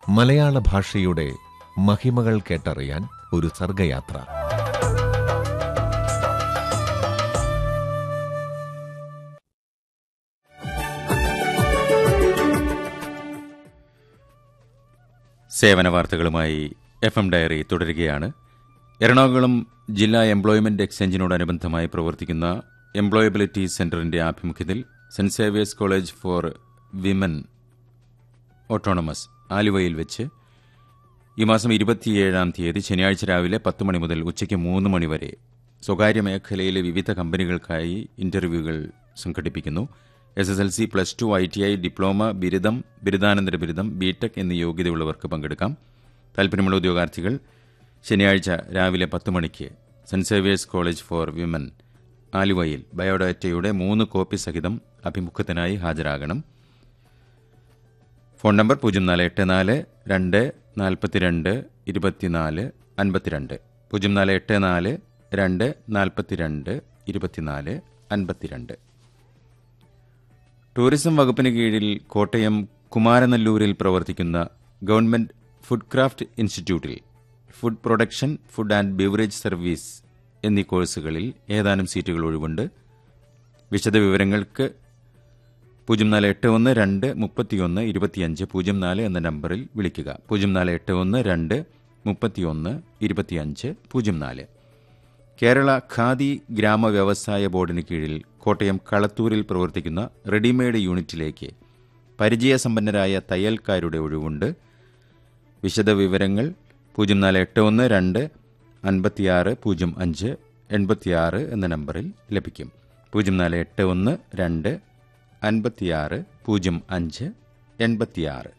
മലയാള ഭാഷയുടെ മഹിമകൾ കേട്ടറിയാൻ ഒരു സർഗയാത്ര സേവന വാർത്തകളുമായി എഫ് എം ഡയറി തുടരുകയാണ് എറണാകുളം ജില്ലാ എംപ്ലോയ്മെന്റ് എക്സ്ചേഞ്ചിനോടനുബന്ധമായി പ്രവർത്തിക്കുന്ന എംപ്ലോയബിലിറ്റി സെന്ററിന്റെ ആഭിമുഖ്യത്തിൽ saint Xavier's college for women autonomous ആലുവയിൽ വെച്ച് ഈ മാസം ഇരുപത്തിയേഴാം തീയതി ശനിയാഴ്ച രാവിലെ പത്ത് മണി മുതൽ ഉച്ചയ്ക്ക് മൂന്ന് മണി വരെ സ്വകാര്യ മേഖലയിലെ വിവിധ കമ്പനികൾക്കായി ഇന്റർവ്യൂകൾ സംഘടിപ്പിക്കുന്നു S S L C plus two I T I diploma ബിരുദം ബിരുദാനന്തര ബിരുദം ബിടെക് എന്നീ യോഗ്യതയുള്ളവർക്ക് പങ്കെടുക്കാം താൽപ്പര്യമുള്ള ഉദ്യോഗാർത്ഥികൾ ശനിയാഴ്ച രാവിലെ പത്ത് മണിക്ക് saint Xavier's college for women ആലുവയിൽ ബയോഡാറ്റയുടെ മൂന്ന് കോപ്പി സഹിതം അഭിമുഖത്തിനായി ഹാജരാകണം ഫോൺ നമ്പർ പൂജ്യം നാല് എട്ട് നാല് രണ്ട് നാൽപ്പത്തിരണ്ട് ഇരുപത്തിനാല് അൻപത്തിരണ്ട് പൂജ്യം നാല് എട്ട് നാല് രണ്ട് നാൽപ്പത്തിരണ്ട് ഇരുപത്തിനാല് അൻപത്തിരണ്ട് ടൂറിസം വകുപ്പിന് കീഴിൽ കോട്ടയം കുമാരനല്ലൂരിൽ പ്രവർത്തിക്കുന്ന ഗവൺമെന്റ് ഫുഡ് ക്രാഫ്റ്റ് ഇൻസ്റ്റിറ്റ്യൂട്ടിൽ food production food and beverage service എന്നീ കോഴ്സുകളിൽ ഏതാനും സീറ്റുകൾ ഒഴിവുണ്ട് വിശദവിവരങ്ങൾക്ക് പൂജ്യം നാല് എട്ട് ഒന്ന് രണ്ട് മുപ്പത്തിയൊന്ന് ഇരുപത്തിയഞ്ച് പൂജ്യം നാല് എന്ന നമ്പറിൽ വിളിക്കുക പൂജ്യം നാല് എട്ട് ഒന്ന് രണ്ട് മുപ്പത്തിയൊന്ന് ഇരുപത്തിയഞ്ച് പൂജ്യം നാല് കേരള ഖാദി ഗ്രാമ വ്യവസായ ബോർഡിന് കീഴിൽ കോട്ടയം കളത്തൂരിൽ പ്രവർത്തിക്കുന്ന റെഡിമെയ്ഡ് യൂണിറ്റിലേക്ക് പരിചയസമ്പന്നരായ തയ്യൽക്കാരുടെ ഒഴിവുണ്ട് വിശദവിവരങ്ങൾ പൂജ്യം നാല് എട്ട് ഒന്ന് രണ്ട് അൻപത്തിയാറ് പൂജ്യം അഞ്ച് എൺപത്തിയാറ് എന്ന നമ്പറിൽ ലഭിക്കും പൂജ്യം നാല് എട്ട് ഒന്ന് രണ്ട് അൻപത്തിയാറ് പൂജ്യം അഞ്ച് എൺപത്തിയാറ്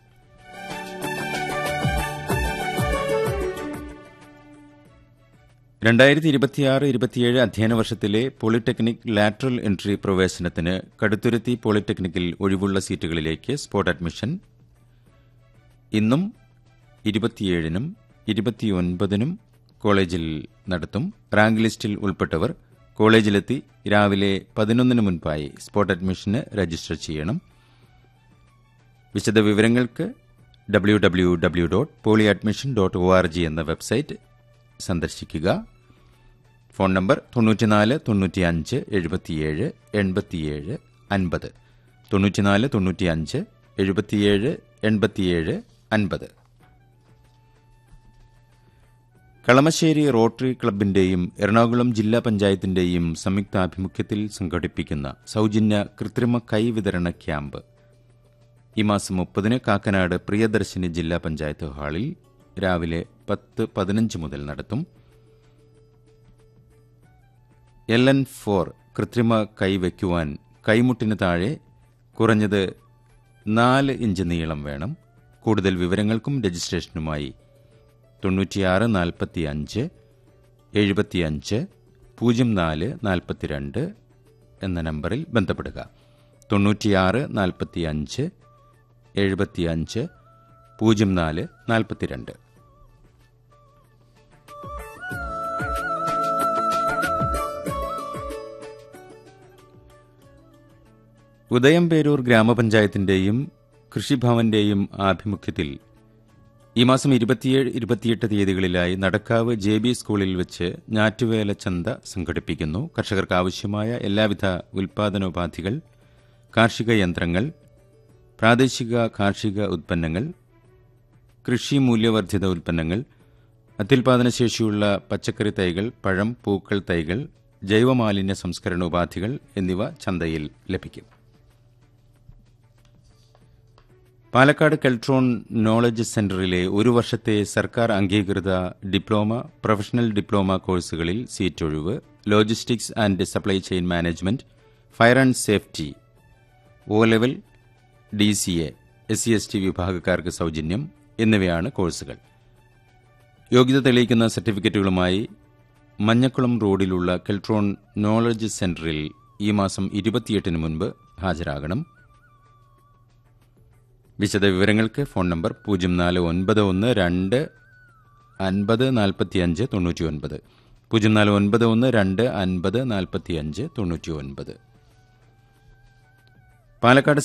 രണ്ടായിരത്തി ഇരുപത്തിയാറ് ഇരുപത്തിയേഴ് അധ്യയന വർഷത്തിലെ പോളിടെക്നിക് ലാറ്ററൽ എൻട്രി പ്രവേശനത്തിന് കടുത്തുരുത്തി പോളിടെക്നിക്കിൽ ഒഴിവുള്ള സീറ്റുകളിലേക്ക് സ്പോട്ട് അഡ്മിഷൻ ഇന്നും ഇരുപത്തിയേഴിനും ഇരുപത്തിയൊൻപതിനും കോളേജിൽ നടത്തും റാങ്ക് ലിസ്റ്റിൽ ഉൾപ്പെട്ടവർ കോളേജിലെത്തി രാവിലെ പതിനൊന്നിന് മുൻപായി സ്പോട്ട് അഡ്മിഷന് രജിസ്റ്റർ ചെയ്യണം വിശദവിവരങ്ങൾക്ക് W W W dot poly admission dot O R G എന്ന വെബ്സൈറ്റ് സന്ദർശിക്കുക ഫോൺ നമ്പർ തൊണ്ണൂറ്റിനാല് തൊണ്ണൂറ്റിയഞ്ച് എഴുപത്തിയേഴ് എൺപത്തിയേഴ് അൻപത് തൊണ്ണൂറ്റിനാല് തൊണ്ണൂറ്റിയഞ്ച് എഴുപത്തിയേഴ് എൺപത്തിയേഴ് അൻപത് കളമശ്ശേരി റോട്ടറി ക്ലബിന്റെയും എറണാകുളം ജില്ലാ പഞ്ചായത്തിന്റെയും സംയുക്താഭിമുഖ്യത്തിൽ സംഘടിപ്പിക്കുന്ന സൗജന്യ കൃത്രിമ കൈ വിതരണ ക്യാമ്പ് ഈ മാസം മുപ്പതിന് കാക്കനാട് പ്രിയദർശിനി ജില്ലാ പഞ്ചായത്ത് ഹാളിൽ രാവിലെ പത്ത് പതിനഞ്ച് മുതൽ നടത്തും എൽ എൻ ഫോർ കൃത്രിമ കൈ വയ്ക്കുവാൻ കൈമുട്ടിന് താഴെ കുറഞ്ഞത് നാല് ഇഞ്ച് നീളം വേണം കൂടുതൽ വിവരങ്ങൾക്കും രജിസ്ട്രേഷനുമായി തൊണ്ണൂറ്റിയാറ് നാൽപ്പത്തി അഞ്ച് എഴുപത്തിയഞ്ച് പൂജ്യം നാല് നാൽപ്പത്തിരണ്ട് എന്ന നമ്പറിൽ ബന്ധപ്പെടുക തൊണ്ണൂറ്റിയാറ് നാൽപ്പത്തി അഞ്ച് എഴുപത്തിയഞ്ച് പൂജ്യം നാല് നാൽപ്പത്തിരണ്ട് ഉദയംപേരൂർ ഗ്രാമപഞ്ചായത്തിന്റെയും കൃഷിഭവന്റെയും ആഭിമുഖ്യത്തിൽ ഈ മാസം ഇരുപത്തിയേഴ് ഇരുപത്തിയെട്ട് തീയതികളിലായി നടക്കാവ് ജെ ബി സ്കൂളിൽ വെച്ച് ഞാറ്റുവേല ചന്ത സംഘടിപ്പിക്കുന്നു കർഷകർക്ക് ആവശ്യമായ എല്ലാവിധ ഉൽപാദനോപാധികൾ കാർഷിക യന്ത്രങ്ങൾ പ്രാദേശിക കാർഷിക ഉൽപ്പന്നങ്ങൾ കൃഷി മൂല്യവർദ്ധിത ഉൽപ്പന്നങ്ങൾ അത്യുൽപാദനശേഷിയുള്ള പച്ചക്കറി തൈകൾ പഴം പൂക്കൾ തൈകൾ ജൈവമാലിന്യ സംസ്കരണ ഉപാധികൾ എന്നിവ ചന്തയിൽ ലഭിക്കും പാലക്കാട് കെൽട്രോൺ നോളജ് സെന്ററിലെ ഒരു വർഷത്തെ സർക്കാർ അംഗീകൃത ഡിപ്ലോമ പ്രൊഫഷണൽ ഡിപ്ലോമ കോഴ്സുകളിൽ സീറ്റ് ഒഴിവ് logistics and supply chain management fire and safety O level D C A S C S T വിഭാഗക്കാർക്ക് സൗജന്യം എന്നിവയാണ് കോഴ്സുകൾ യോഗ്യത തെളിയിക്കുന്ന സർട്ടിഫിക്കറ്റുകളുമായി മഞ്ഞക്കുളം റോഡിലുള്ള കെൽട്രോൺ നോളജ് സെന്ററിൽ ഈ മാസം ഇരുപത്തിയെട്ടിന് മുൻപ് ഹാജരാകണം വിശദവിവരങ്ങൾക്ക് ഫോൺ നമ്പർ പൂജ്യം നാല് ഒൻപത് ഒന്ന് രണ്ട് അൻപത് നാൽപ്പത്തിയഞ്ച് തൊണ്ണൂറ്റി ഒൻപത് പൂജ്യം നാല് ഒൻപത് ഒന്ന് രണ്ട് അൻപത് നാൽപ്പത്തിയഞ്ച് തൊണ്ണൂറ്റി ഒൻപത് പാലക്കാട്